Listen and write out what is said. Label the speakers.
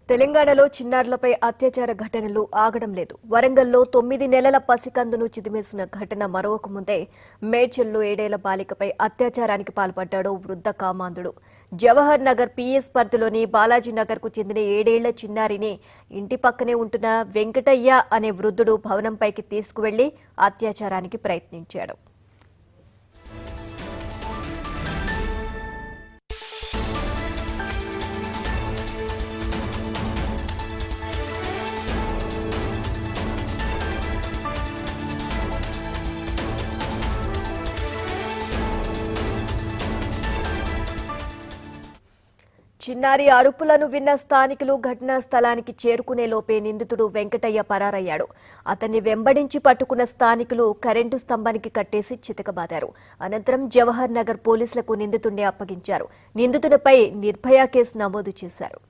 Speaker 1: తెలంగాణలో చిన్నారులపై అత్యాచార ఘటనలు ఆగడం లేదు వరంగల్లో తొమ్మిది నెలల పసికందును చిదిమేసిన ఘటన మరొక ముందే మేడ్చల్లో ఏడేళ్ల బాలికపై అత్యాచారానికి పాల్పడ్డాడు వృద్ధ కామాంధుడు జవహర్ నగర్ పిఎస్ పరిధిలోని బాలాజీ నగర్ కు చెందిన ఏడేళ్ల చిన్నారిని ఇంటి పక్కనే ఉంటున్న వెంకటయ్య అనే వృద్ధుడు భవనంపైకి తీసుకువెళ్లి అత్యాచారానికి ప్రయత్నించాడు చిన్నారి అరుపులను విన్న స్థానికులు ఘటనా స్థలానికి చేరుకునే లోపే నిందితుడు వెంకటయ్య పరారయ్యాడు అతన్ని వెంబడించి పట్టుకున్న స్థానికులు కరెంటు స్తంభానికి కట్టేసి చితకబాదారు అనంతరం జవహర్ నగర్ పోలీసులకు నిందితుడిని అప్పగించారు నిందితుడిపై నిర్భయ కేసు నమోదు చేశారు